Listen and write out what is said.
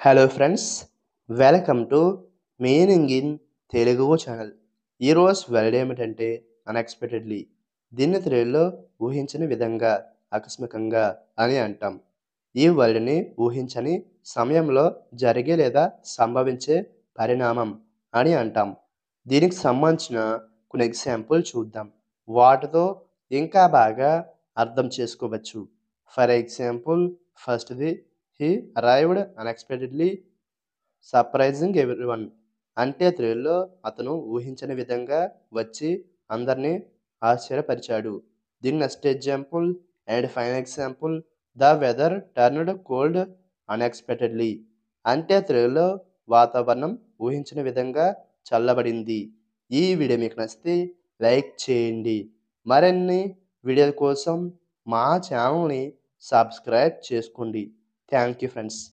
hello friends welcome to meaning in Telugu channel ఈరోజు word ఏమిటంటే unexpectedly దీన్ని తెలుగులో ఊహించని విధంగా ఆకస్మికంగా అని అంటాం ఈ వర్డ్ని ఊహించని సమయంలో జరిగే లేదా సంభవించే పరిణామం అని అంటాం దీనికి సంబంధించిన కొన్ని ఎగ్జాంపుల్ చూద్దాం వాటితో ఇంకా బాగా అర్థం చేసుకోవచ్చు ఫర్ ఎగ్జాంపుల్ ఫస్ట్ది he arrived unexpectedly surprising everyone అంటే తెలుగులో అతను ఊహించని విధంగా వచ్చి అందరినీ ఆశ్చర్యపరిచాడు దీని next example and final example the weather turned cold unexpectedly అంటే తెలుగులో వాతావరణం ఊహించిన విధంగా చల్లబడింది ఈ వీడియో మీకు నచ్చితే లైక్ చేయండి మరిన్ని వీడియోల కోసం మా ఛానల్ని సబ్స్క్రైబ్ చేసుకోండి థ్యాంక్ యూ ఫ్రెండ్స్